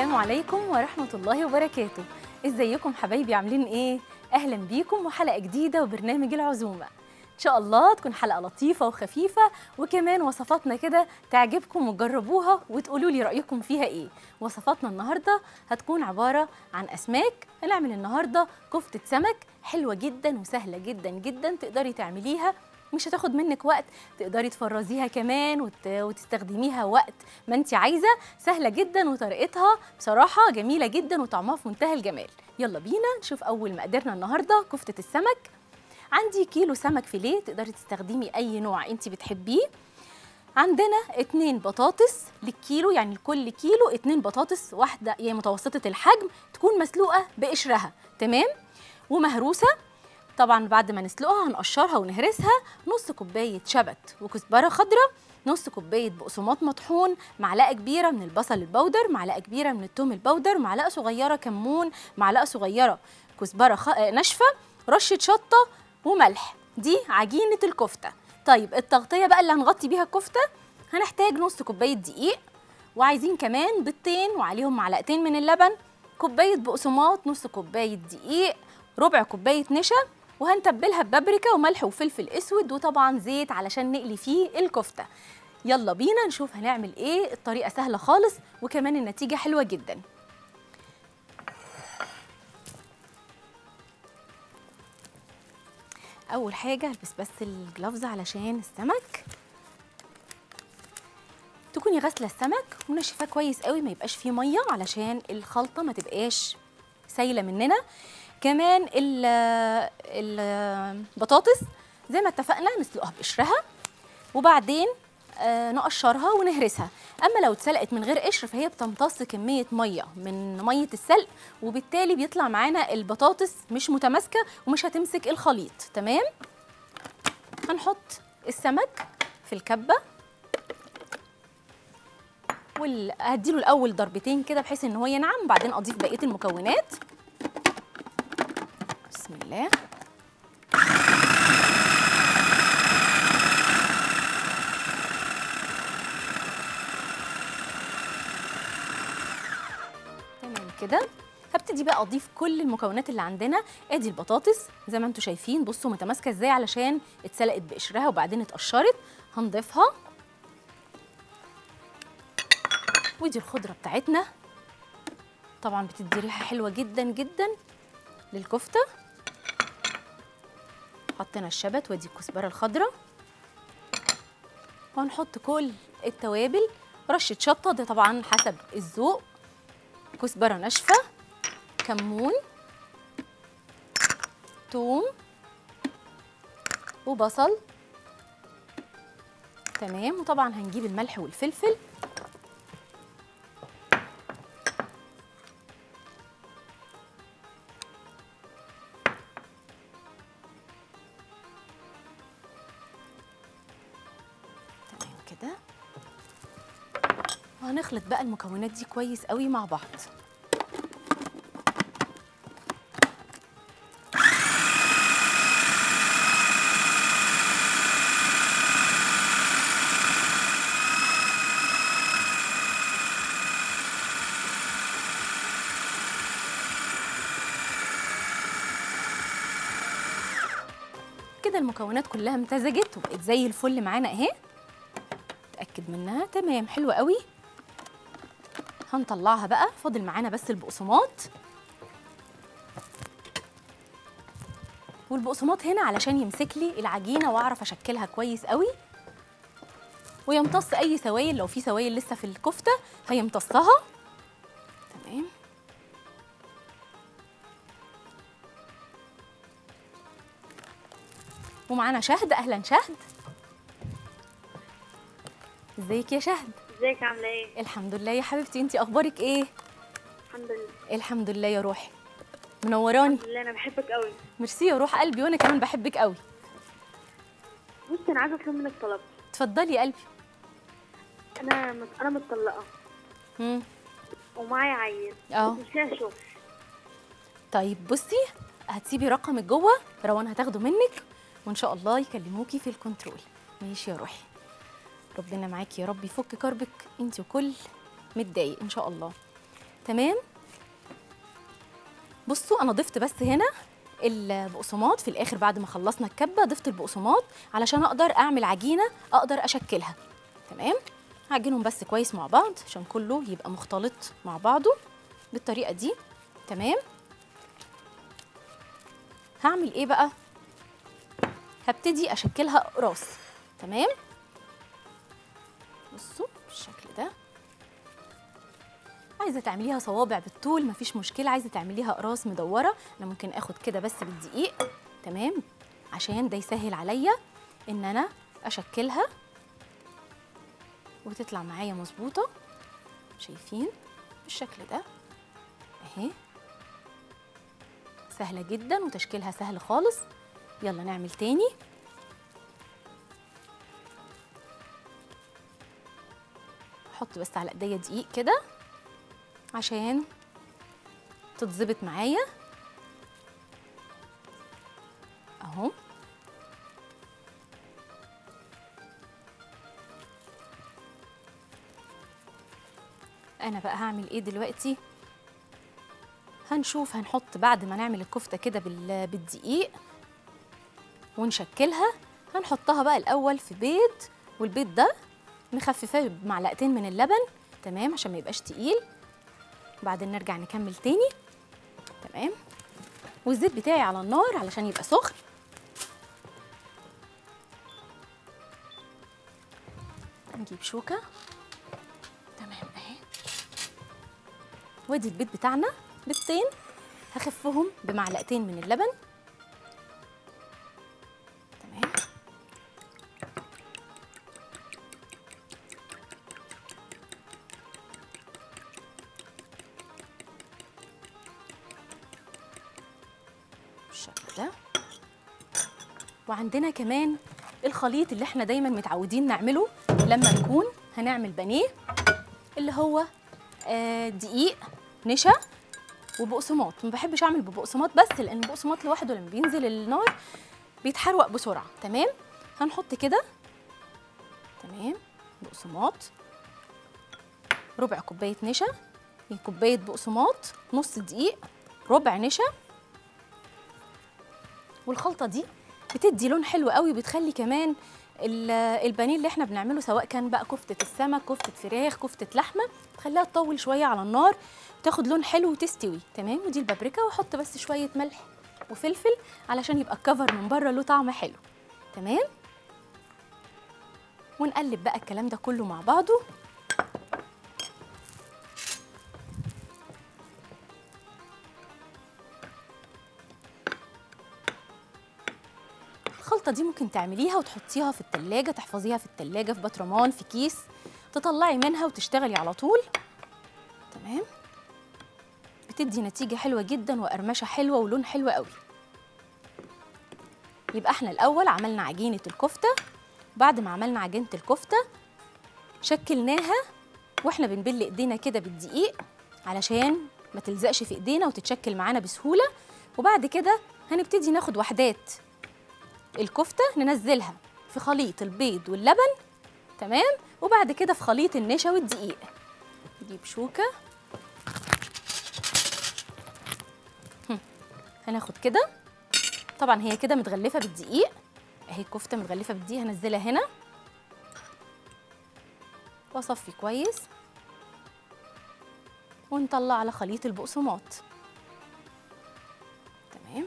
عليكم ورحمة الله وبركاته ازيكم حبايبي عاملين ايه؟ اهلا بيكم وحلقة جديدة وبرنامج العزومة ان شاء الله تكون حلقة لطيفة وخفيفة وكمان وصفاتنا كده تعجبكم وتجربوها وتقولوا لي رأيكم فيها ايه وصفاتنا النهاردة هتكون عبارة عن اسماك هنعمل النهاردة كفتة سمك حلوة جدا وسهلة جدا جدا تقدري تعمليها مش هتاخد منك وقت تقدري تفرزيها كمان وت... وتستخدميها وقت ما انت عايزه سهله جدا وطريقتها بصراحه جميله جدا وطعمها في منتهى الجمال يلا بينا نشوف اول مقاديرنا النهارده كفته السمك عندي كيلو سمك فيليه تقدري تستخدمي اي نوع انت بتحبيه عندنا اتنين بطاطس للكيلو يعني لكل كيلو اتنين بطاطس واحده يعني متوسطه الحجم تكون مسلوقه بقشرها تمام ومهروسه طبعا بعد ما نسلقها هنقشرها ونهرسها نص كوبايه شبت وكزبره خضراء نص كوبايه بقسماط مطحون معلقه كبيره من البصل البودر معلقه كبيره من الثوم البودر معلقه صغيره كمون معلقه صغيره كزبره خ... ناشفه رشه شطه وملح دي عجينه الكفته طيب التغطيه بقى اللي هنغطي بيها الكفته هنحتاج نص كوبايه دقيق وعايزين كمان بيضتين وعليهم معلقتين من اللبن كوبايه بقسماط نص كوبايه دقيق ربع كوبايه نشا وهنتبلها ببابريكا وملح وفلفل اسود وطبعا زيت علشان نقلي فيه الكفته يلا بينا نشوف هنعمل ايه الطريقه سهله خالص وكمان النتيجه حلوه جدا اول حاجه البس بس الجلافز علشان السمك تكوني غاسله السمك ونشفاه كويس قوي ما يبقاش فيه ميه علشان الخلطه ما تبقاش سايله مننا كمان البطاطس زي ما اتفقنا نسلقها بقشرها وبعدين آه نقشرها ونهرسها اما لو اتسلقت من غير قشر فهي بتمتص كميه ميه من ميه السلق وبالتالي بيطلع معانا البطاطس مش متماسكه ومش هتمسك الخليط تمام هنحط السمك في الكبه وال... هديله الاول ضربتين كده بحيث ان هو ينعم بعدين اضيف بقيه المكونات بسم الله تمام كده هبتدي بقى اضيف كل المكونات اللي عندنا ادي البطاطس زي ما انتم شايفين بصوا متماسكه ازاي علشان اتسلقت بقشرها وبعدين اتقشرت هنضيفها ودي الخضره بتاعتنا طبعا بتدي ريحه حلوه جدا جدا للكفته حطينا الشبت ودي الكزبره الخضراء وهنحط كل التوابل رشه شطه ده طبعا حسب الذوق كزبره ناشفه كمون توم وبصل تمام وطبعا هنجيب الملح والفلفل كده وهنخلط بقى المكونات دي كويس قوي مع بعض كده المكونات كلها امتزجت وبقت زي الفل معانا اهي اتاكد منها تمام حلوه قوي هنطلعها بقى فاضل معانا بس البقسماط والبقسماط هنا علشان يمسك لي العجينه واعرف اشكلها كويس قوي ويمتص اي سوائل لو في سوائل لسه في الكفته هيمتصها تمام ومعانا شهد اهلا شهد ازيك يا شهد ازيك عامله ايه الحمد لله يا حبيبتي انتي اخبارك ايه الحمد لله الحمد لله يا روحي منوراني الحمد لله انا بحبك قوي ميرسي يا روح قلبي وانا كمان بحبك قوي بصي انا عايزه اطلب منك طلب اتفضلي يا قلبي انا مت... انا متطلقه امم ومعايا عيل اه بس مش لاقيه شغل طيب بصي هتسيبي رقمك جوه روان هتاخده منك وان شاء الله يكلموكي في الكنترول ماشي يا روحي ربنا معاكي يا رب يفك كربك انت وكل متضايق ان شاء الله تمام بصوا انا ضفت بس هنا البقسماط في الاخر بعد ما خلصنا الكبه ضفت البقسماط علشان اقدر اعمل عجينه اقدر اشكلها تمام هعجنهم بس كويس مع بعض عشان كله يبقى مختلط مع بعضه بالطريقه دي تمام هعمل ايه بقى هبتدي اشكلها اقراص تمام بصوا بالشكل ده عايزه تعمليها صوابع بالطول مفيش مشكله عايزه تعمليها اقراص مدوره انا ممكن اخد كده بس بالدقيق تمام عشان ده يسهل عليا ان انا اشكلها وتطلع معايا مظبوطه شايفين بالشكل ده اهي سهله جدا وتشكيلها سهل خالص يلا نعمل تاني احط بس على ايديا دقيق كده عشان تتظبط معايا اهو انا بقى هعمل ايه دلوقتي هنشوف هنحط بعد ما نعمل الكفته كده بال- بالدقيق ونشكلها هنحطها بقى الاول في بيض والبيض ده نخففاه بمعلقتين من اللبن تمام عشان ما يبقاش تقيل بعدين نرجع نكمل تاني تمام والزيت بتاعي على النار علشان يبقى سخن نجيب شوكة تمام اهي وادي البيض بتاعنا بيضتين هخفهم بمعلقتين من اللبن تمام بالشكل ده وعندنا كمان الخليط اللي احنا دايما متعودين نعمله لما نكون هنعمل بانيه اللي هو آه، دقيق نشا وبقسماط ما بحبش اعمل ببقسماط بس لان البقسماط لوحده لما بينزل النار بيتحروق بسرعه تمام هنحط كده تمام بقسماط ربع كوبايه نشا كوبايه بقسماط نص دقيق ربع نشا والخلطه دي بتدي لون حلو قوي بتخلي كمان ال- البانيه اللي احنا بنعمله سواء كان بقى كفته السمك كفته فراخ كفته لحمه تخليها تطول شويه على النار تاخد لون حلو وتستوي تمام ودي البابريكا واحط بس شويه ملح وفلفل علشان يبقى الكفر من بره له طعم حلو تمام ونقلب بقى الكلام ده كله مع بعضه الخلطة دي ممكن تعمليها وتحطيها في التلاجة تحفظيها في التلاجة في بطرمان في كيس تطلعي منها وتشتغلي على طول تمام بتدي نتيجة حلوة جدا وقرمشة حلوة ولون حلو قوي يبقى احنا الأول عملنا عجينة الكفتة بعد ما عملنا عجينة الكفتة شكلناها واحنا بنبل ايدينا كده بالدقيق علشان ما تلزقش في ايدينا وتتشكل معانا بسهولة وبعد كده هنبتدي ناخد وحدات الكفته ننزلها في خليط البيض واللبن تمام وبعد كده في خليط النشا والدقيق نجيب شوكه هم، هناخد كده طبعا هي كده متغلفه بالدقيق اهي الكفته متغلفه بالدقيق هنزلها هنا واصفي كويس ونطلع على خليط البقسماط تمام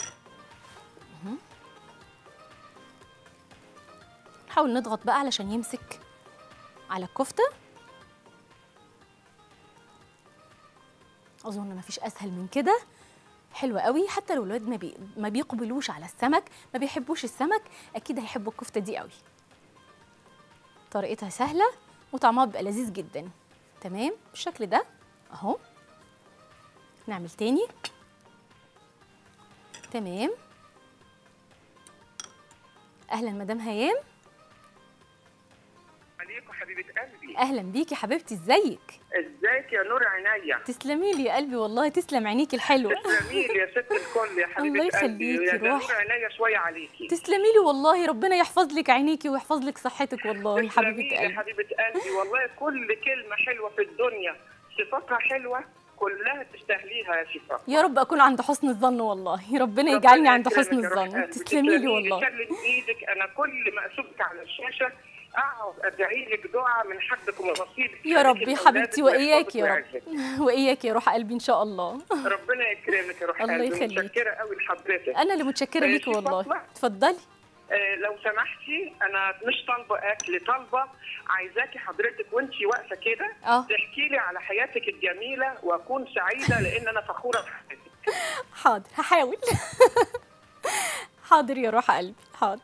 نحاول نضغط بقى علشان يمسك على الكفتة أظن مفيش أسهل من كده حلوة قوي حتى لو الولاد ما, بي... ما بيقبلوش على السمك ما بيحبوش السمك أكيد هيحبوا الكفتة دي قوي طريقتها سهلة وطعمها بيبقى لذيذ جدا تمام بالشكل ده أهو نعمل تاني تمام أهلا مدام هيام عليكم حبيبة قلبي اهلا بيكي حبيبتي ازيك ازيك يا نور عينيا تسلمي لي يا قلبي والله تسلم عينيكي الحلوه تسلمي لي يا ست الكل يا حبيبة الله قلبي يخليكي، يا ده روح. نور عينيا شوية عليكي تسلمي لي والله ربنا يحفظ لك عينيكي ويحفظ لك صحتك والله تسلمي حبيبه لي يا قلبي حبيبة قلبي والله كل كلمة حلوة في الدنيا صفاتها حلوة كلها تستاهليها يا شفاء يا رب اكون عند حسن الظن والله ربنا يجعلني عند حسن يكرمك يا روح الظن قلبي. تسلمي لي والله سلم ايدك انا كل ما اشوفك على الشاشه اقعد ادعي لك دعاء من حدك ومصيبك يا رب يا حبيبتي واياك يا رب واياك يا روح قلبي ان شاء الله ربنا يكرمك يا روح الله قلبي يخليك. متشكره قوي لحضرتك انا اللي متشكره آه، ليكي في والله فاطمة؟ اتفضلي آه، لو سمحتي انا مش طالبه اكل طالبه عايزاكي حضرتك وانت واقفه كده اه تحكي لي على حياتك الجميله واكون سعيده لان انا فخوره بحياتك حاضر هحاول حاضر يا روح قلبي حاضر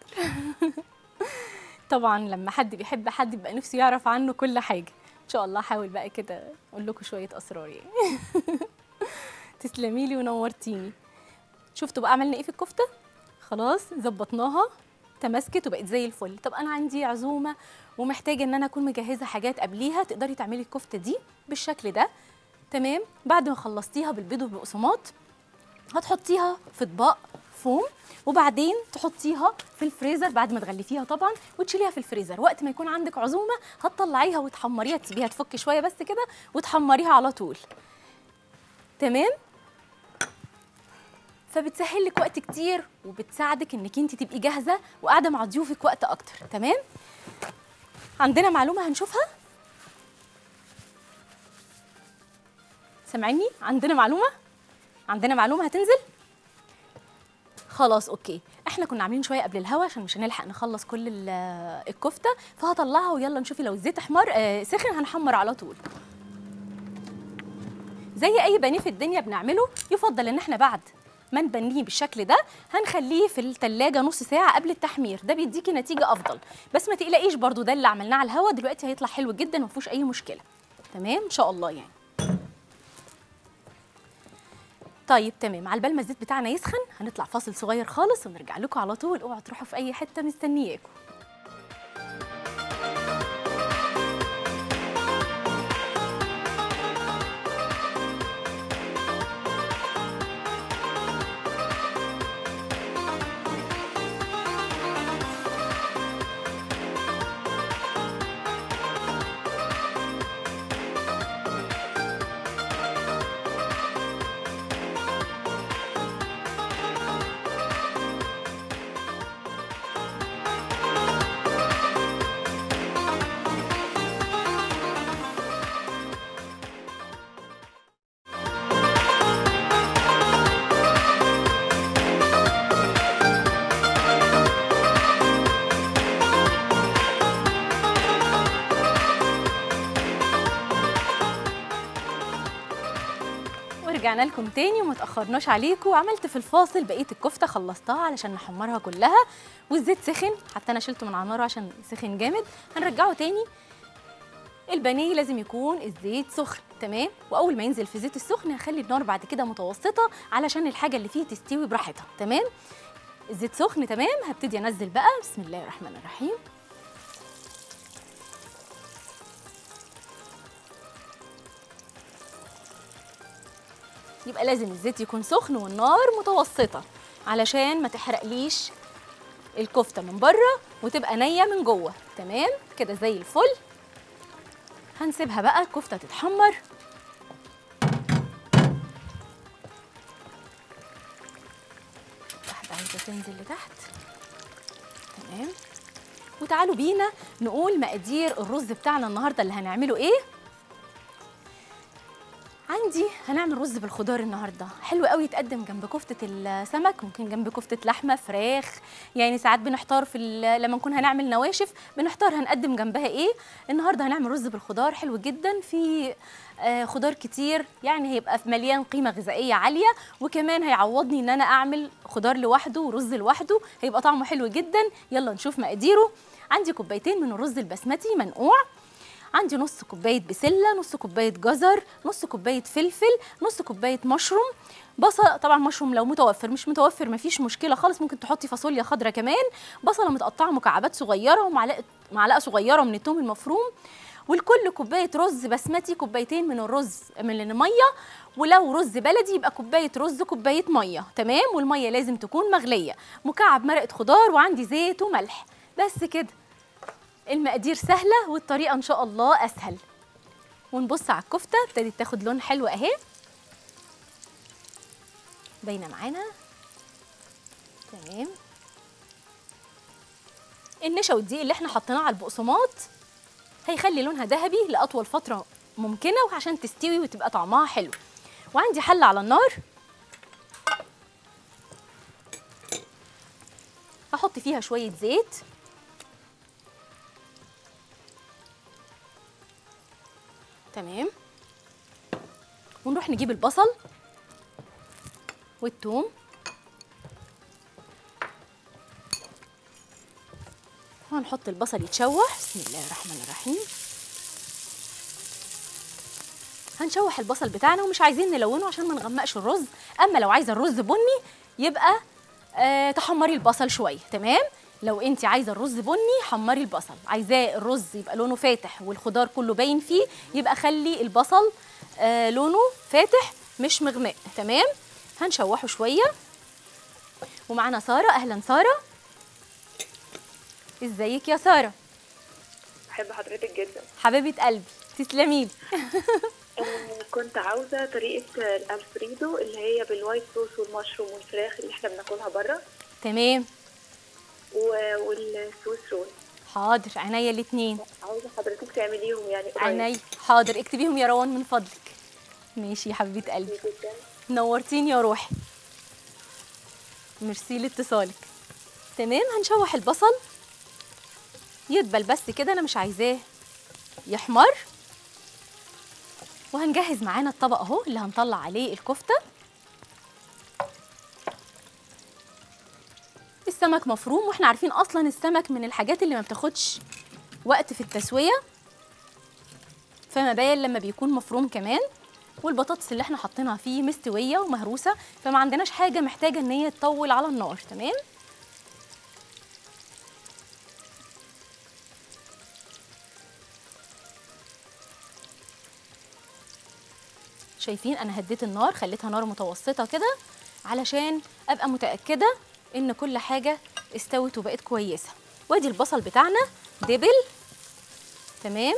طبعا لما حد بيحب حد يبقى نفسه يعرف عنه كل حاجه ان شاء الله احاول بقى كده اقول لكم شويه اسرار يعني تسلمي لي ونورتيني شفتوا بقى عملنا ايه في الكفته خلاص ظبطناها تماسكت وبقت زي الفل طب انا عندي عزومه ومحتاجه ان انا اكون مجهزه حاجات قبليها تقدري تعملي الكفته دي بالشكل ده تمام بعد ما خلصتيها بالبيض والبقسماط هتحطيها في اطباق فوم وبعدين تحطيها في الفريزر بعد ما تغلفيها طبعا وتشيليها في الفريزر وقت ما يكون عندك عزومه هتطلعيها وتحمريها تسيبيها تفك شويه بس كده وتحمريها على طول تمام فبتسهل لك وقت كتير وبتساعدك انك انت تبقي جاهزه وقاعده مع ضيوفك وقت اكتر تمام عندنا معلومه هنشوفها سامعيني عندنا معلومه عندنا معلومه هتنزل خلاص اوكي احنا كنا عاملين شويه قبل الهوا عشان مش هنلحق نخلص كل ال- الكفته فهطلعها ويلا نشوفي لو الزيت احمر آه سخن هنحمر على طول زي اي بانيه في الدنيا بنعمله يفضل ان احنا بعد ما نبنيه بالشكل ده هنخليه في التلاجة نص ساعة قبل التحمير ده بيديكي نتيجة أفضل بس ما تقلقيش برضو ده اللي عملناه على الهوا دلوقتي هيطلع حلو جدا ما فيهوش أي مشكلة تمام إن شاء الله يعني طيب تمام على بال ما الزيت بتاعنا يسخن هنطلع فاصل صغير خالص ونرجع لكم على طول اوعوا تروحوا في اي حته مستنياكم ورجعنا لكم تاني وما تاخرناش عليكم وعملت في الفاصل بقيه الكفته خلصتها علشان نحمرها كلها والزيت سخن حتى انا شلته من على النار عشان سخن جامد هنرجعه تاني البانيه لازم يكون الزيت سخن تمام واول ما ينزل في زيت السخن هخلي النار بعد كده متوسطه علشان الحاجه اللي فيه تستوي براحتها تمام الزيت سخن تمام هبتدي انزل بقى بسم الله الرحمن الرحيم يبقى لازم الزيت يكون سخن والنار متوسطة علشان ما تحرقليش الكفتة من بره وتبقى نية من جوه تمام كده زي الفل هنسيبها بقى الكفتة تتحمر واحدة عايزة تنزل لتحت تمام وتعالوا بينا نقول مقادير الرز بتاعنا النهارده اللي هنعمله ايه عندي هنعمل رز بالخضار النهارده حلو قوي يتقدم جنب كفته السمك ممكن جنب كفته لحمه فراخ يعني ساعات بنحتار في ال- لما نكون هنعمل نواشف بنحتار هنقدم جنبها ايه النهارده هنعمل رز بالخضار حلو جدا في آه، خضار كتير يعني هيبقى في مليان قيمه غذائيه عاليه وكمان هيعوضني ان انا اعمل خضار لوحده ورز لوحده هيبقى طعمه حلو جدا يلا نشوف مقاديره عندي كوبايتين من الرز البسمتي منقوع عندي نص كوبايه بسله نص كوبايه جزر نص كوبايه فلفل نص كوبايه مشروم بصل طبعا مشروم لو متوفر مش متوفر مفيش مشكله خالص ممكن تحطي فاصوليا خضراء كمان بصله متقطعه مكعبات صغيره ومعلقه معلقه صغيره من الثوم المفروم والكل كوبايه رز بسمتي كوبايتين من الرز من الميه ولو رز بلدي يبقى كوبايه رز كوبايه ميه تمام والميه لازم تكون مغليه مكعب مرقه خضار وعندي زيت وملح بس كده المقادير سهله والطريقه ان شاء الله اسهل ونبص على الكفته ابتدت تاخد لون حلو اهي باينه معانا تمام النشا والدقيق اللي احنا حطيناه على البقسماط هيخلي لونها ذهبي لاطول فتره ممكنه وعشان تستوي وتبقى طعمها حلو وعندي حله على النار هحط فيها شويه زيت تمام ونروح نجيب البصل والثوم وهنحط البصل يتشوح بسم الله الرحمن الرحيم هنشوح البصل بتاعنا ومش عايزين نلونه عشان ما نغمقش الرز اما لو عايزه الرز بني يبقى آه تحمري البصل شويه تمام لو انت عايزه الرز بني حمري البصل عايزاه الرز يبقى لونه فاتح والخضار كله باين فيه يبقى خلي البصل آه لونه فاتح مش مغمق تمام هنشوحه شويه ومعانا ساره اهلا ساره ازيك يا ساره بحب حضرتك جدا حبيبه قلبي تسلمي لي كنت عاوزة طريقة الألفريدو اللي هي بالوايت صوص والمشروم والفراخ اللي احنا بناكلها بره تمام و- والسويس رول حاضر عينيا الاتنين عاوزة حضرتك تعمليهم يعني قريب. عينيا حاضر اكتبيهم يا روان من فضلك ماشي يا حبيبه قلبي جدا نورتيني يا روحي ميرسي لاتصالك تمام هنشوح البصل يدبل بس كده انا مش عايزاه يحمر وهنجهز معانا الطبق اهو اللي هنطلع عليه الكفته السمك مفروم واحنا عارفين اصلا السمك من الحاجات اللي ما بتاخدش وقت في التسويه فما بال لما بيكون مفروم كمان والبطاطس اللي احنا حاطينها فيه مستويه ومهروسه فما عندناش حاجه محتاجه ان هي تطول على النار تمام شايفين انا هديت النار خليتها نار متوسطه كده علشان ابقى متاكده ان كل حاجه استوت وبقت كويسه وادي البصل بتاعنا دبل تمام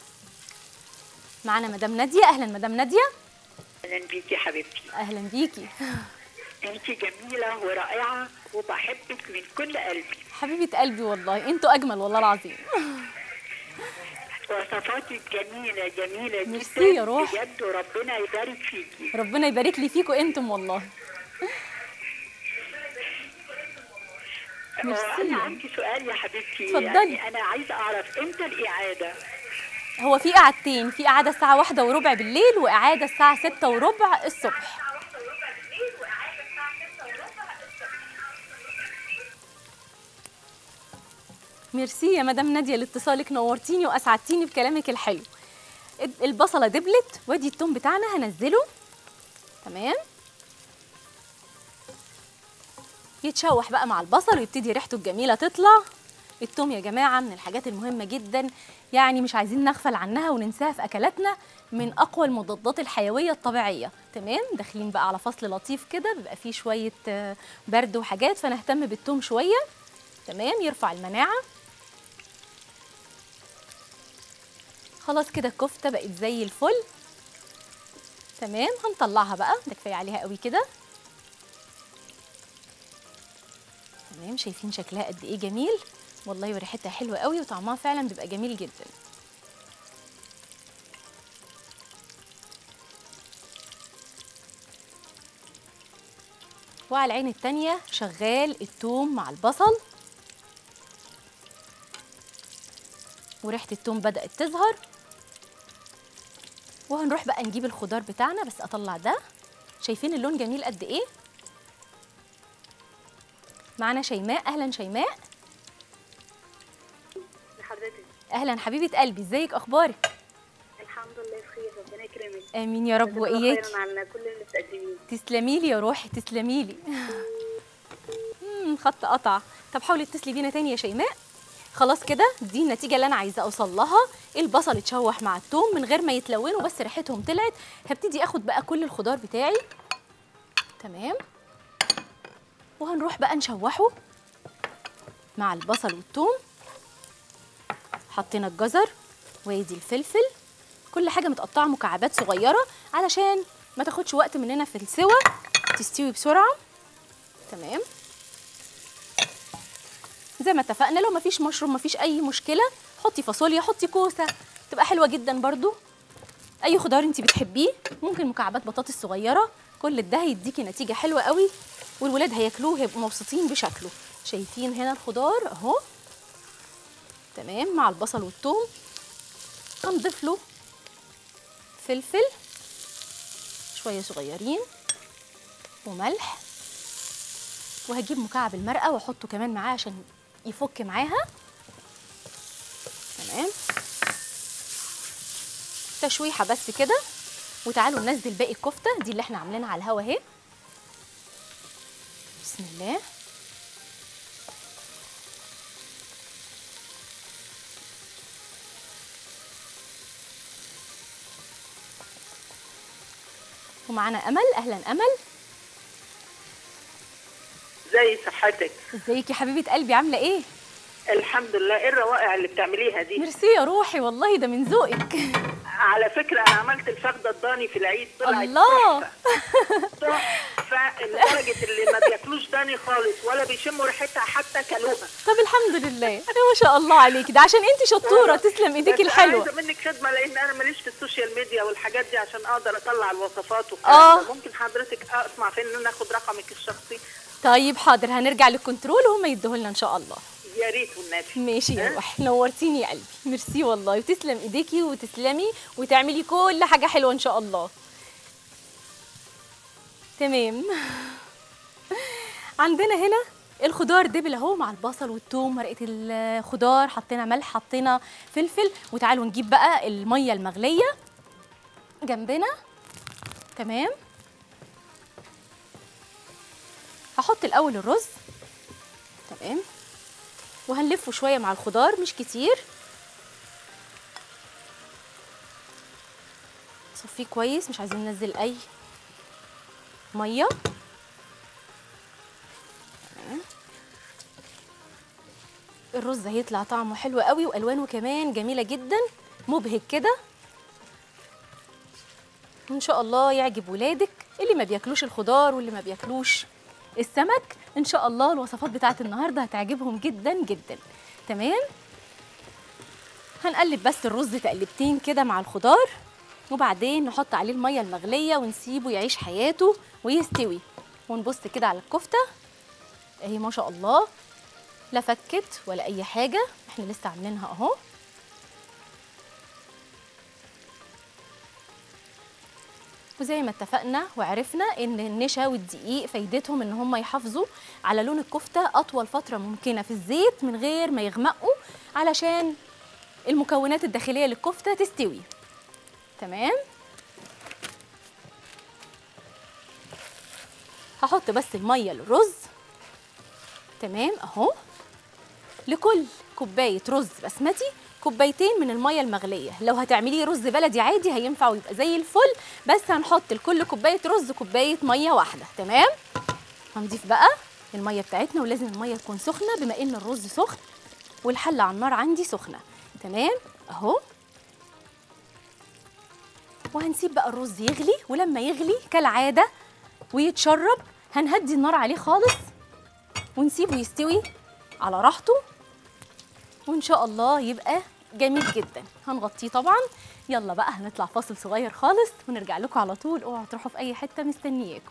معانا مدام ناديه اهلا مدام ناديه اهلا بيكي حبيبتي اهلا بيكي انت جميله ورائعه وبحبك من كل قلبي حبيبه قلبي والله انتوا اجمل والله العظيم وصفاتك جميله جميله ميرسي جدا يا روح. بجد وربنا يبارك فيكي ربنا يبارك لي فيكم انتم والله هو ميرسي. انا عندي سؤال يا حبيبتي اتفضلي. يعني انا عايزه اعرف امتى الاعاده هو في قعدتين في قعده الساعه واحدة وربع بالليل وقعاده الساعه ستة وربع الصبح ميرسي يا مدام ناديه لاتصالك نورتيني واسعدتيني بكلامك الحلو البصله دبلت وادي التوم بتاعنا هنزله تمام يتشوح بقى مع البصل ويبتدي ريحته الجميله تطلع التوم يا جماعه من الحاجات المهمه جدا يعني مش عايزين نغفل عنها وننساها في اكلاتنا من اقوى المضادات الحيويه الطبيعيه تمام داخلين بقى على فصل لطيف كده بيبقى فيه شويه آه، برد وحاجات فنهتم بالتوم شويه تمام يرفع المناعه خلاص كده الكفته بقت زي الفل تمام هنطلعها بقى ده كفايه عليها قوي كده تمام شايفين شكلها قد ايه جميل والله وريحتها حلوه قوي وطعمها فعلا بيبقى جميل جدا وعلى العين التانية شغال التوم مع البصل وريحة التوم بدأت تظهر وهنروح بقى نجيب الخضار بتاعنا بس أطلع ده شايفين اللون جميل قد إيه معانا شيماء أهلا شيماء لحضرتك أهلا حبيبة قلبي إزيك أخبارك الحمد لله بخير ربنا يكرمك آمين يا رب جزاك الله وإياك خيراً على كل اللي بتقدميه تسلمي لي يا روحي تسلمي لي مم، خط قطع طب حاولي اتصلي بينا تاني يا شيماء خلاص كده دي النتيجه اللي انا عايزه اوصل لها البصل اتشوح مع الثوم من غير ما يتلونوا بس ريحتهم طلعت هبتدي اخد بقى كل الخضار بتاعي تمام وهنروح بقى نشوحه مع البصل والثوم حطينا الجزر وادي الفلفل كل حاجه متقطعه مكعبات صغيره علشان ما تاخدش وقت مننا في السوى تستوي بسرعه تمام زي ما اتفقنا لو مفيش مشروم مفيش اي مشكله حطي فاصوليا حطي كوسه تبقى حلوه جدا برضو اي خضار انت بتحبيه ممكن مكعبات بطاطس صغيره كل ده هيديكي نتيجه حلوه قوي والولاد هياكلوه هيبقوا مبسوطين بشكله شايفين هنا الخضار اهو تمام مع البصل والثوم هنضيف له فلفل شويه صغيرين وملح وهجيب مكعب المرقه واحطه كمان معاه عشان يفك معاها تمام تشويحه بس كده وتعالوا ننزل باقي الكفته دي اللي احنا عاملينها على الهوا اهي بسم الله ومعانا امل اهلا امل زي صحتك ازيك يا حبيبه قلبي عامله ايه الحمد لله ايه الروائع اللي بتعمليها دي ميرسي يا روحي والله ده من ذوقك على فكره انا عملت الفخده الضاني في العيد طلعت الله. تحفه تحفه لدرجه اللي ما بياكلوش ضاني خالص ولا بيشموا ريحتها حتى كلوها طب الحمد لله ما شاء الله عليكي ده عشان انت شطوره تسلم ايديكي بس الحلوه عايزه منك خدمه لان انا ماليش في السوشيال ميديا والحاجات دي عشان اقدر اطلع الوصفات آه. والكلام ده. ممكن حضرتك اسمع فين ان انا اخد رقمك الشخصي طيب حاضر هنرجع للكنترول وهم يدوه لنا ان شاء الله يا ريت والنبي ماشي يا ها؟ روحي نورتيني يا قلبي ميرسي والله وتسلم ايديكي وتسلمي وتعملي كل حاجه حلوه ان شاء الله تمام عندنا هنا الخضار دبل اهو مع البصل والثوم مرقه الخضار حطينا ملح حطينا فلفل وتعالوا نجيب بقى الميه المغليه جنبنا تمام هحط الاول الرز تمام وهنلفه شويه مع الخضار مش كتير صفيه كويس مش عايزين ننزل اي ميه تمام. الرز هيطلع طعمه حلو قوي والوانه كمان جميله جدا مبهج كده ان شاء الله يعجب ولادك اللي ما بياكلوش الخضار واللي ما بياكلوش السمك ان شاء الله الوصفات بتاعت النهارده هتعجبهم جدا جدا تمام هنقلب بس الرز تقلبتين كده مع الخضار وبعدين نحط عليه الميه المغليه ونسيبه يعيش حياته ويستوي ونبص كده على الكفته اهي ما شاء الله لا فكت ولا اي حاجه احنا لسه عاملينها اهو وزي ما اتفقنا وعرفنا ان النشا والدقيق فايدتهم ان هم يحافظوا على لون الكفته اطول فتره ممكنه في الزيت من غير ما يغمقوا علشان المكونات الداخليه للكفته تستوي تمام هحط بس الميه للرز تمام اهو لكل كوبايه رز بسمتي كوبايتين من الميه المغليه لو هتعمليه رز بلدي عادي هينفع ويبقى زي الفل بس هنحط لكل كوبايه رز كوبايه ميه واحده تمام هنضيف بقى الميه بتاعتنا ولازم الميه تكون سخنه بما ان الرز سخن والحله على النار عندي سخنه تمام اهو وهنسيب بقى الرز يغلي ولما يغلي كالعاده ويتشرب هنهدي النار عليه خالص ونسيبه يستوي على راحته وان شاء الله يبقى جميل جدا هنغطيه طبعا يلا بقى هنطلع فاصل صغير خالص ونرجع لكم على طول اوعوا تروحوا في اي حته مستنياكم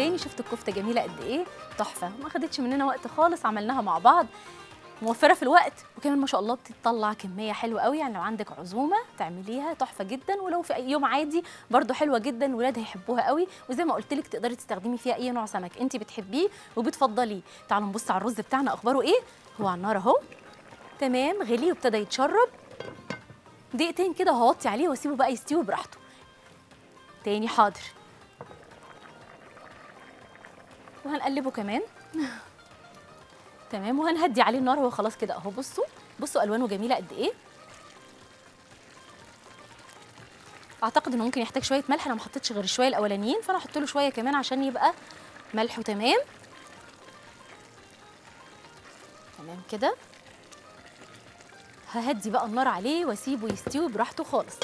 تاني شفت الكفته جميله قد ايه تحفه ما خدتش مننا وقت خالص عملناها مع بعض موفره في الوقت وكمان ما شاء الله بتطلع كميه حلوه قوي يعني لو عندك عزومه تعمليها تحفه جدا ولو في اي يوم عادي برده حلوه جدا الولاد هيحبوها قوي وزي ما قلت لك تقدري تستخدمي فيها اي نوع سمك انت بتحبيه وبتفضليه تعالوا نبص على الرز بتاعنا اخباره ايه هو على النار اهو تمام غلي وابتدى يتشرب دقيقتين كده هوطي عليه واسيبه بقى يستوي براحته تاني حاضر وهنقلبه كمان تمام وهنهدي عليه النار هو خلاص كده اهو بصوا بصوا الوانه جميله قد ايه اعتقد انه ممكن يحتاج شويه ملح انا ما حطيتش غير الشويه الاولانيين فانا هحط له شويه كمان عشان يبقى ملحه تمام تمام كده ههدي بقى النار عليه واسيبه يستوي براحته خالص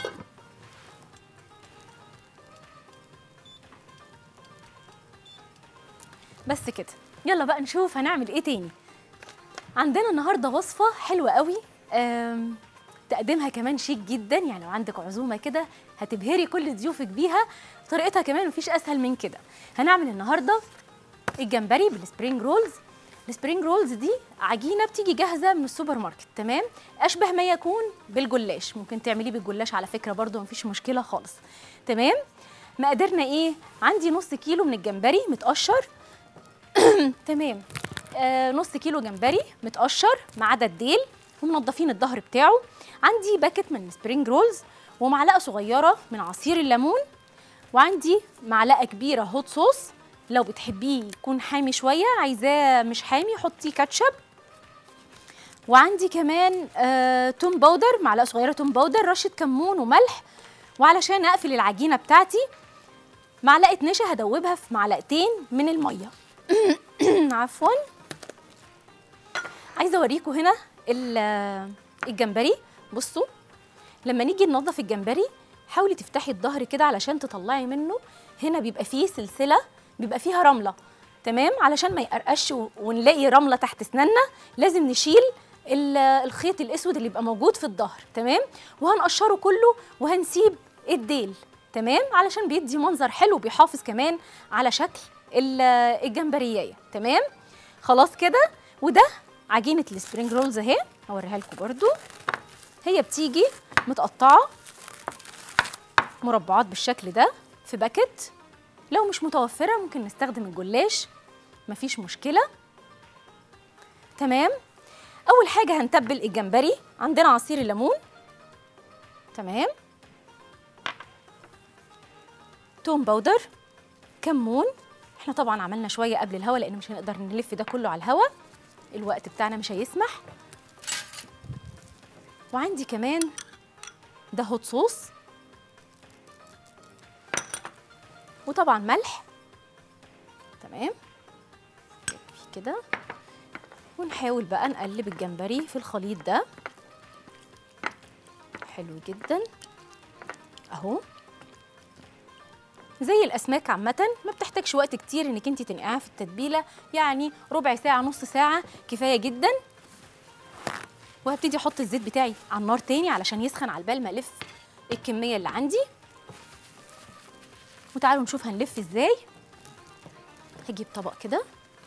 بس كده يلا بقى نشوف هنعمل ايه تاني عندنا النهارده وصفه حلوه قوي أم، تقديمها كمان شيك جدا يعني لو عندك عزومه كده هتبهري كل ضيوفك بيها طريقتها كمان مفيش اسهل من كده هنعمل النهارده الجمبري بالسبرينج رولز السبرينج رولز دي عجينه بتيجي جاهزه من السوبر ماركت تمام اشبه ما يكون بالجلاش ممكن تعمليه بالجلاش على فكره برضو مفيش مشكله خالص تمام مقاديرنا ايه عندي نص كيلو من الجمبري متقشر تمام آه نص كيلو جمبري متقشر ما عدا الديل ومنضفين الظهر بتاعه عندي باكت من سبرينج رولز ومعلقه صغيره من عصير الليمون وعندي معلقه كبيره هوت صوص لو بتحبيه يكون حامي شويه عايزاه مش حامي حطي كاتشب وعندي كمان آه توم باودر معلقه صغيره توم باودر رشه كمون وملح وعلشان اقفل العجينه بتاعتي معلقه نشا هدوبها في معلقتين من الميه عفوا عايزه اوريكم هنا ال- الجمبري بصوا لما نيجي ننظف الجمبري حاولي تفتحي الظهر كده علشان تطلعي منه هنا بيبقى فيه سلسله بيبقى فيها رمله تمام علشان ما يقرقش و- ونلاقي رمله تحت اسناننا لازم نشيل ال- الخيط الاسود اللي يبقى موجود في الظهر تمام وهنقشره كله وهنسيب الديل تمام علشان بيدي منظر حلو بيحافظ كمان على شكل ال- الجمبريايه تمام خلاص كده وده عجينه السبرينج رولز اهي هوريها لكم برده هي بتيجي متقطعه مربعات بالشكل ده في باكت لو مش متوفره ممكن نستخدم الجلاش مفيش مشكله تمام اول حاجه هنتبل الجمبري عندنا عصير الليمون تمام توم باودر كمون احنا طبعا عملنا شويه قبل الهوا لان مش هنقدر نلف ده كله على الهوا الوقت بتاعنا مش هيسمح وعندي كمان ده هوت صوص وطبعا ملح تمام في كده ونحاول بقى نقلب الجمبري في الخليط ده حلو جدا اهو زي الاسماك عامه ما بتحتاجش وقت كتير انك انت تنقعيها في التتبيله يعني ربع ساعه نص ساعه كفايه جدا وهبتدي احط الزيت بتاعي على النار تاني علشان يسخن على البال ما الف الكميه اللي عندي وتعالوا نشوف هنلف ازاي هجيب طبق كده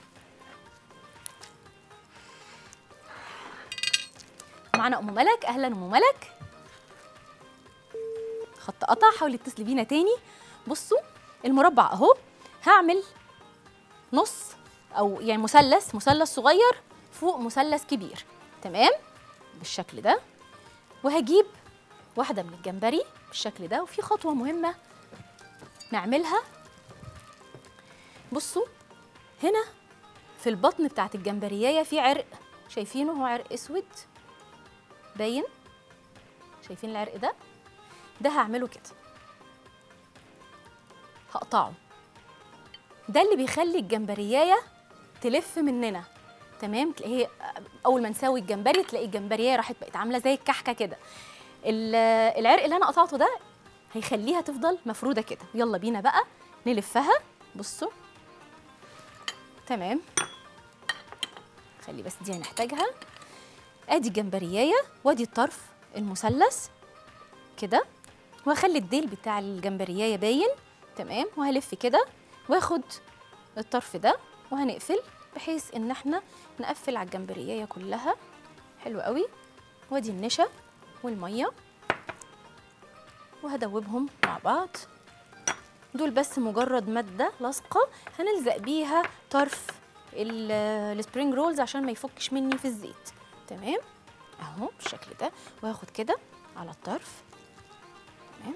معانا ام ملك اهلا ام ملك خط قطع حاولي تتصلي بينا تاني بصوا المربع اهو هعمل نص او يعني مثلث مثلث صغير فوق مثلث كبير تمام بالشكل ده وهجيب واحده من الجمبري بالشكل ده وفي خطوه مهمه نعملها بصوا هنا في البطن بتاعت الجمبريايه في عرق شايفينه هو عرق اسود باين شايفين العرق ده ده هعمله كده هقطعه ده اللي بيخلي الجمبريايه تلف مننا تمام تلاقيه اول ما نسوي الجمبري تلاقي الجمبريايه راحت بقت عامله زي الكحكه كده ال- العرق اللي انا قطعته ده هيخليها تفضل مفروده كده يلا بينا بقى نلفها بصوا تمام خلي بس دي هنحتاجها ادي الجمبريايه وادي الطرف المثلث كده وهخلي الديل بتاع الجمبريايه باين تمام وهلف كده واخد الطرف ده وهنقفل بحيث ان احنا نقفل على الجمبريه كلها حلو قوي وادي النشا والميه وهدوبهم مع بعض دول بس مجرد ماده لاصقه هنلزق بيها طرف ال- السبرينج رولز عشان ما يفكش مني في الزيت تمام اهو بالشكل ده وهاخد كده على الطرف تمام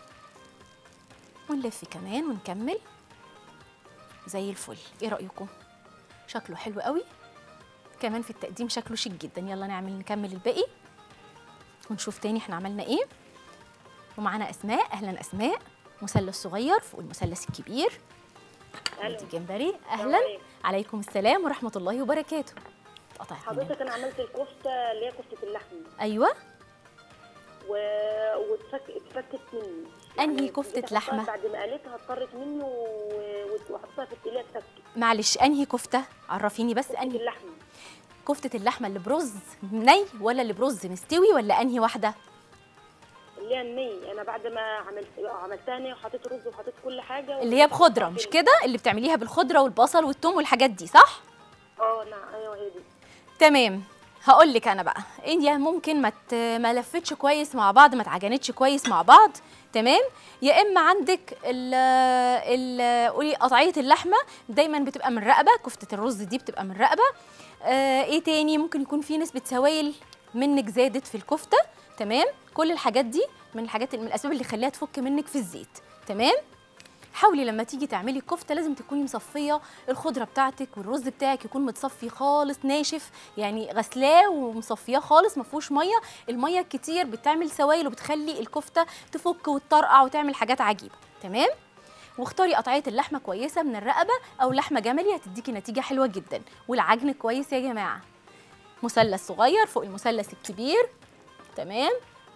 ونلف كمان ونكمل زي الفل ايه رايكم شكله حلو قوي كمان في التقديم شكله شيك جدا يلا نعمل نكمل الباقي ونشوف تاني احنا عملنا ايه ومعانا اسماء اهلا اسماء مثلث صغير فوق المثلث الكبير ألو. ادي جمبري السلام اهلا عليكم. عليكم السلام ورحمه الله وبركاته اتقطعت مني. حضرتك انا عملت الكفته اللي هي كفته اللحم ايوه و... واتفك اتفكت مني أنهي كفتة جيت أحطها لحمة؟ بعد ما قالتها اتطرت مني و- وحطيتها في التقليه اتفكت معلش انهي كفته عرفيني بس كفته انهي اللحمه كفته اللحمه اللي برز ني ولا اللي برز مستوي ولا انهي واحده اللي هي الني انا بعد ما عملت عملتها ني وحطيت رز وحطيت كل حاجه اللي هي بخضره مش كده اللي بتعمليها بالخضره والبصل والثوم والحاجات دي صح اه نعم ايوه هي دي تمام هقول لك انا بقى هي ممكن ما ت- ما لفتش كويس مع بعض ما اتعجنتش كويس مع بعض تمام يا اما عندك ال ال قولي قطعيه اللحمه دايما بتبقى من رقبه كفته الرز دي بتبقى من رقبه آه ايه تاني ممكن يكون في نسبه سوائل منك زادت في الكفته تمام كل الحاجات دي من الحاجات من الاسباب اللي خليها تفك منك في الزيت تمام حاولي لما تيجي تعملي الكفته لازم تكوني مصفيه الخضره بتاعتك والرز بتاعك يكون متصفي خالص ناشف يعني غسلاه ومصفياه خالص ما فيهوش ميه الميه الكتير بتعمل سوائل وبتخلي الكفته تفك وتطرقع وتعمل حاجات عجيبه تمام واختاري قطعيه اللحمه كويسه من الرقبه او لحمه جملي هتديكي نتيجه حلوه جدا والعجن كويس يا جماعه مثلث صغير فوق المثلث الكبير تمام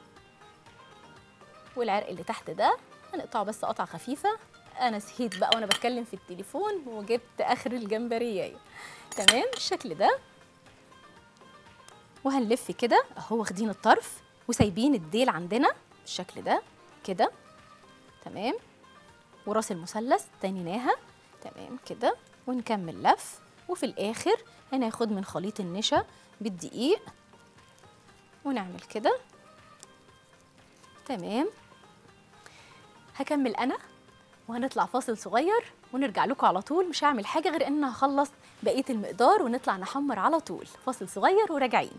والعرق اللي تحت ده هنقطعه بس قطعه خفيفه انا سهيت بقى وانا بتكلم في التليفون وجبت اخر الجمبريه تمام بالشكل ده وهنلف كده اهو واخدين الطرف وسايبين الديل عندنا بالشكل ده كده تمام وراس المثلث تنيناها تمام كده ونكمل لف وفي الاخر هناخد من خليط النشا بالدقيق ونعمل كده تمام هكمل انا وهنطلع فاصل صغير ونرجع لكم على طول مش هعمل حاجه غير ان هخلص بقيه المقدار ونطلع نحمر على طول فاصل صغير وراجعين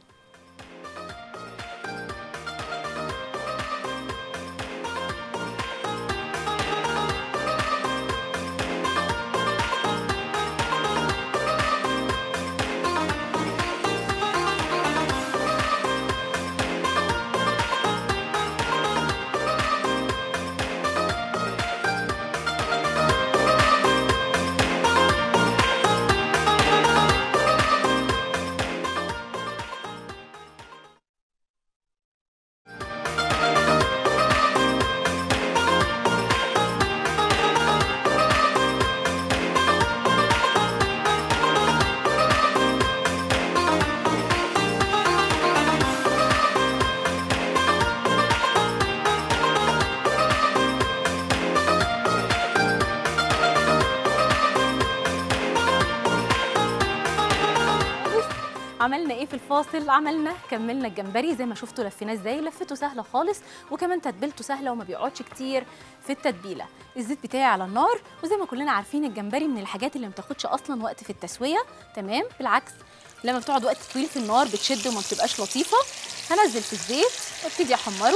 عملنا ايه في الفاصل عملنا كملنا الجمبري زي ما شفتوا لفيناه ازاي لفته سهله خالص وكمان تتبيلته سهله وما بيقعدش كتير في التتبيله الزيت بتاعي على النار وزي ما كلنا عارفين الجمبري من الحاجات اللي ما بتاخدش اصلا وقت في التسويه تمام بالعكس لما بتقعد وقت طويل في النار بتشد وما بتبقاش لطيفه هنزل في الزيت وابتدي احمره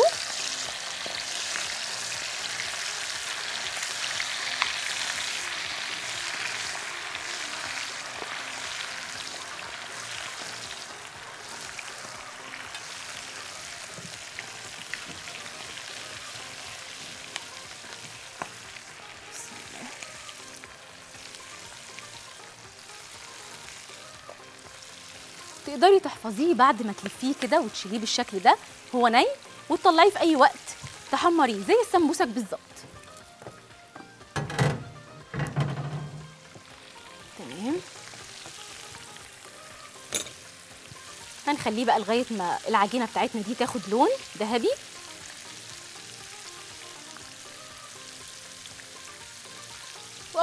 تقدري تحفظيه بعد ما تلفيه كده وتشيليه بالشكل ده هو ني وتطلعيه في اي وقت تحمريه زي السمبوسك بالظبط تمام هنخليه بقى لغايه ما العجينه بتاعتنا دي تاخد لون ذهبي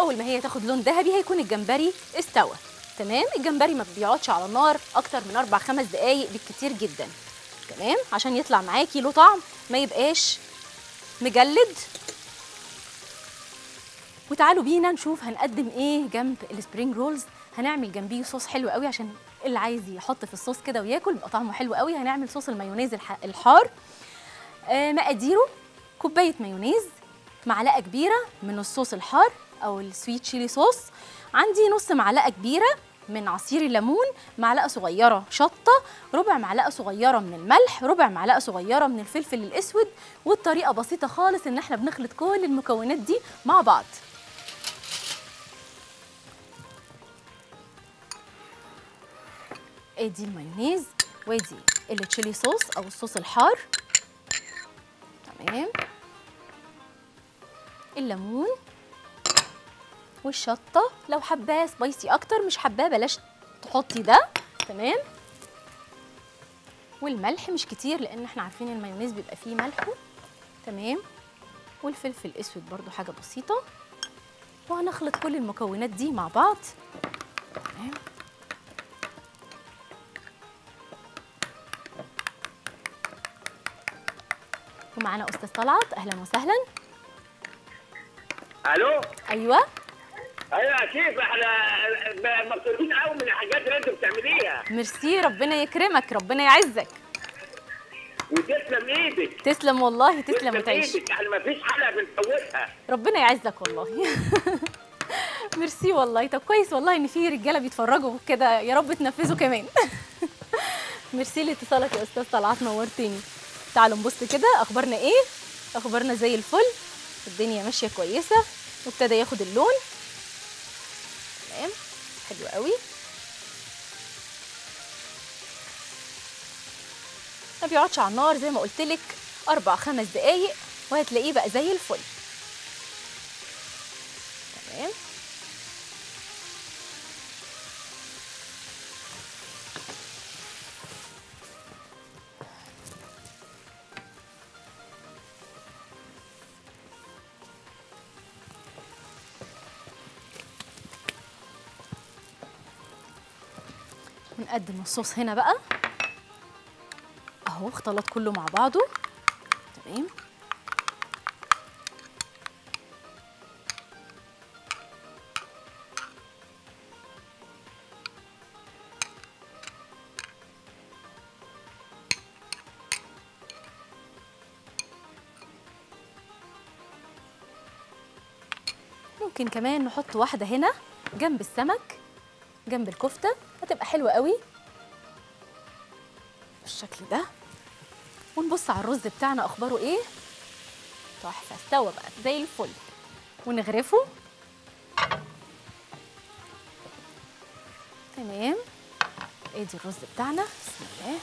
واول ما هي تاخد لون ذهبي هيكون الجمبري استوى تمام الجمبري ما بيقعدش على النار اكتر من اربع خمس دقايق بالكتير جدا تمام عشان يطلع معاكي له طعم ما يبقاش مجلد وتعالوا بينا نشوف هنقدم ايه جنب السبرينج رولز هنعمل جنبيه صوص حلو قوي عشان اللي عايز يحط في الصوص كده وياكل يبقى طعمه حلو قوي هنعمل صوص المايونيز الح- الحار آه مقاديره كوبايه مايونيز معلقه كبيره من الصوص الحار او السويت شيلي صوص عندي نص معلقه كبيره من عصير الليمون معلقه صغيره شطه ربع معلقه صغيره من الملح ربع معلقه صغيره من الفلفل الاسود والطريقه بسيطه خالص ان احنا بنخلط كل المكونات دي مع بعض ادي المايونيز وادي التشيلي صوص او الصوص الحار تمام الليمون والشطه لو حباه سبايسي اكتر مش حباه بلاش تحطي ده تمام والملح مش كتير لان احنا عارفين المايونيز بيبقى فيه ملح تمام والفلفل الاسود برضو حاجه بسيطه وهنخلط كل المكونات دي مع بعض تمام ومعانا استاذ طلعت اهلا وسهلا الو ايوه ايوه كيف احنا ب- مبسوطين قوي من الحاجات اللي انتوا بتعمليها ميرسي ربنا يكرمك ربنا يعزك وتسلم ايدك تسلم والله تسلم وتعيش ايدك احنا ما فيش حلقه بنفوتها ربنا يعزك والله ميرسي والله طب كويس والله ان في رجاله بيتفرجوا كده يا رب تنفذوا كمان ميرسي لاتصالك يا استاذ طلعت نورتني تعالوا نبص كده اخبارنا ايه اخبارنا زي الفل الدنيا ماشيه كويسه وابتدى ياخد اللون تمام حلو قوي ما بيقعدش على النار زي ما قلت لك اربع خمس دقايق وهتلاقيه بقى زي الفل تمام ونقدم الصوص هنا بقى اهو اختلط كله مع بعضه تمام ممكن كمان نحط واحدة هنا جنب السمك جنب الكفتة هتبقى حلوة قوي بالشكل ده ونبص على الرز بتاعنا اخباره ايه تحفه استوى بقى زي الفل ونغرفه تمام ادي الرز بتاعنا بسم الله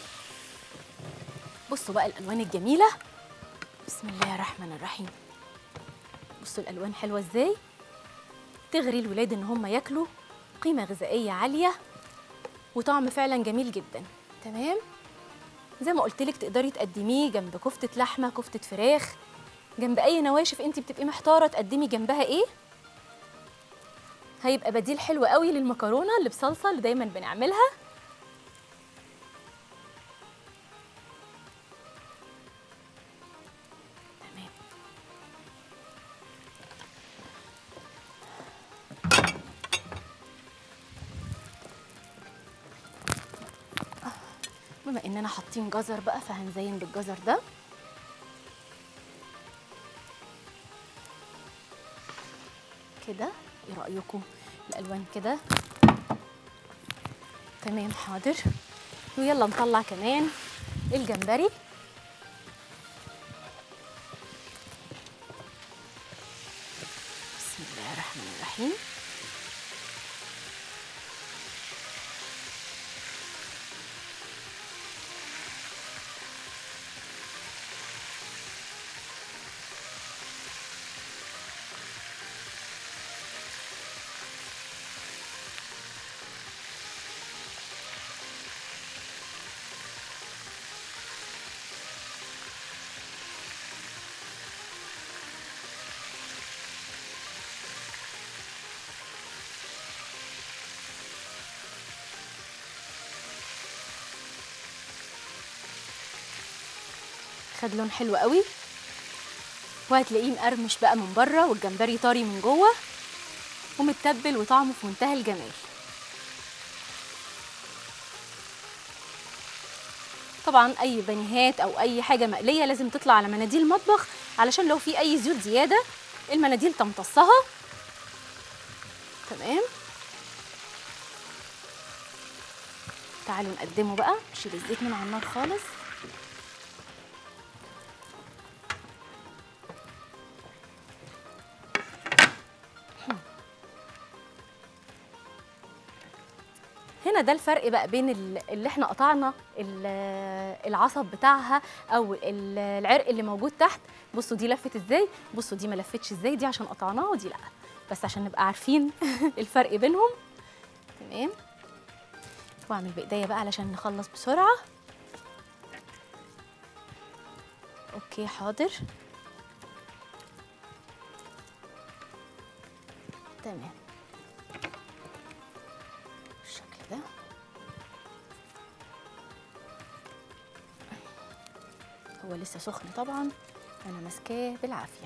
بصوا بقى الالوان الجميله بسم الله الرحمن الرحيم بصوا الالوان حلوه ازاي تغري الولاد ان هم ياكلوا قيمه غذائيه عاليه وطعم فعلا جميل جدا تمام زي ما قلت لك تقدري تقدميه جنب كفته لحمه كفته فراخ جنب اي نواشف انت بتبقي محتاره تقدمي جنبها ايه هيبقى بديل حلو قوي للمكرونه اللي بصلصه اللي دايما بنعملها تمام بما اننا حاطين جزر بقى فهنزين بالجزر ده كده ايه رايكم الالوان كده تمام حاضر ويلا نطلع كمان الجمبري بسم الله الرحمن الرحيم خد لون حلو قوي وهتلاقيه مقرمش بقى من بره والجمبري طري من جوه ومتبل وطعمه في منتهى الجمال طبعا اي بانيهات او اي حاجه مقليه لازم تطلع على مناديل المطبخ علشان لو في اي زيوت زياده المناديل تمتصها تمام تعالوا نقدمه بقى نشيل الزيت من على النار خالص هنا ده الفرق بقى بين ال- اللي احنا قطعنا ال- العصب بتاعها او ال- العرق اللي موجود تحت بصوا دي لفت ازاي بصوا دي ما لفتش ازاي دي عشان قطعناها ودي لا بس عشان نبقى عارفين الفرق بينهم تمام واعمل بايديا بقى علشان نخلص بسرعه اوكي حاضر تمام بالشكل ده هو لسه سخن طبعا انا ماسكاه بالعافيه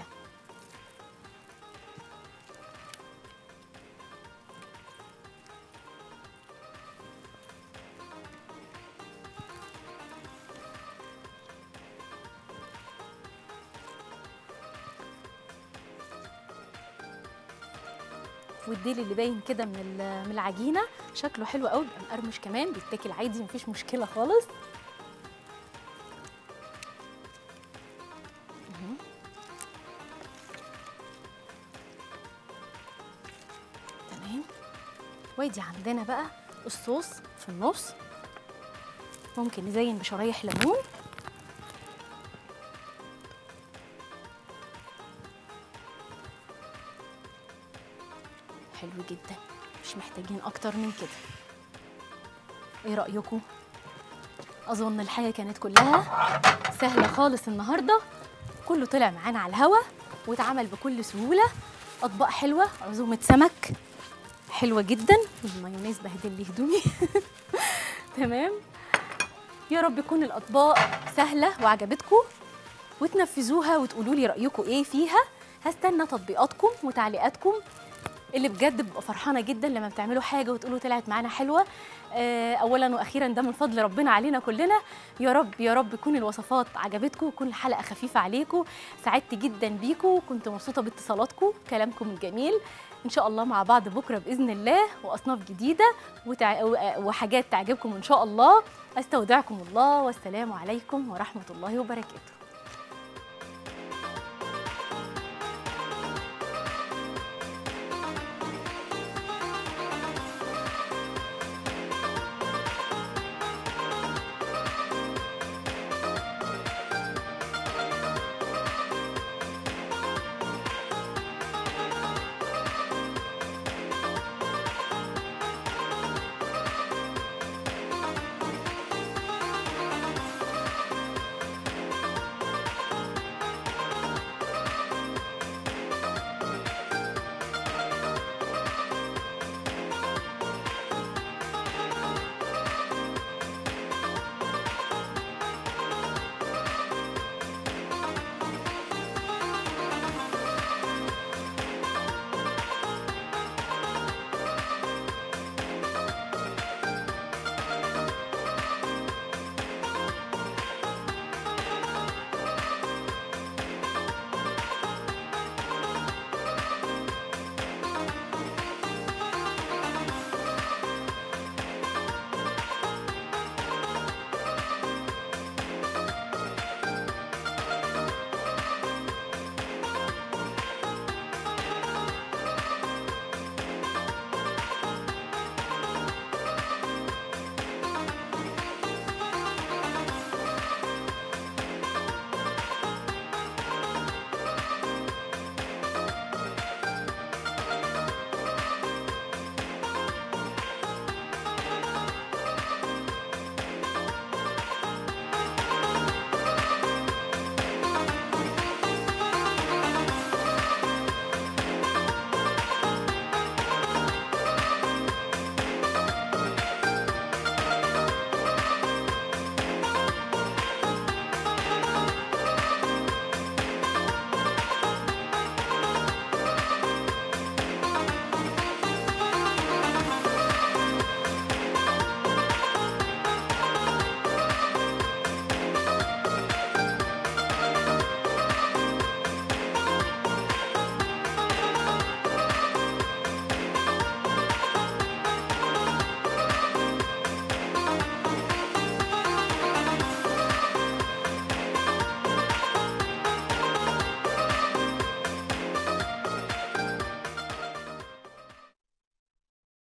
والديل اللي باين كده من ال- من العجينه شكله حلو قوي بيبقى مقرمش كمان بيتاكل عادي مفيش مشكله خالص مهم. تمام وادي عندنا بقى الصوص في النص ممكن نزين بشرايح ليمون حلو جدا مش محتاجين اكتر من كده ايه رايكم اظن الحاجه كانت كلها سهله خالص النهارده كله طلع معانا على الهوا واتعمل بكل سهوله اطباق حلوه عزومه سمك حلوه جدا المايونيز بهدل لي هدومي تمام يا رب تكون الاطباق سهله وعجبتكم وتنفذوها وتقولوا لي رايكم ايه فيها هستنى تطبيقاتكم وتعليقاتكم اللي بجد ببقى فرحانه جدا لما بتعملوا حاجه وتقولوا طلعت معانا حلوه آه، اولا واخيرا ده من فضل ربنا علينا كلنا يا رب يا رب تكون الوصفات عجبتكم وتكون الحلقه خفيفه عليكم سعدت جدا بيكم كنت مبسوطه باتصالاتكم كلامكم الجميل ان شاء الله مع بعض بكره باذن الله واصناف جديده وتع... وحاجات تعجبكم ان شاء الله استودعكم الله والسلام عليكم ورحمه الله وبركاته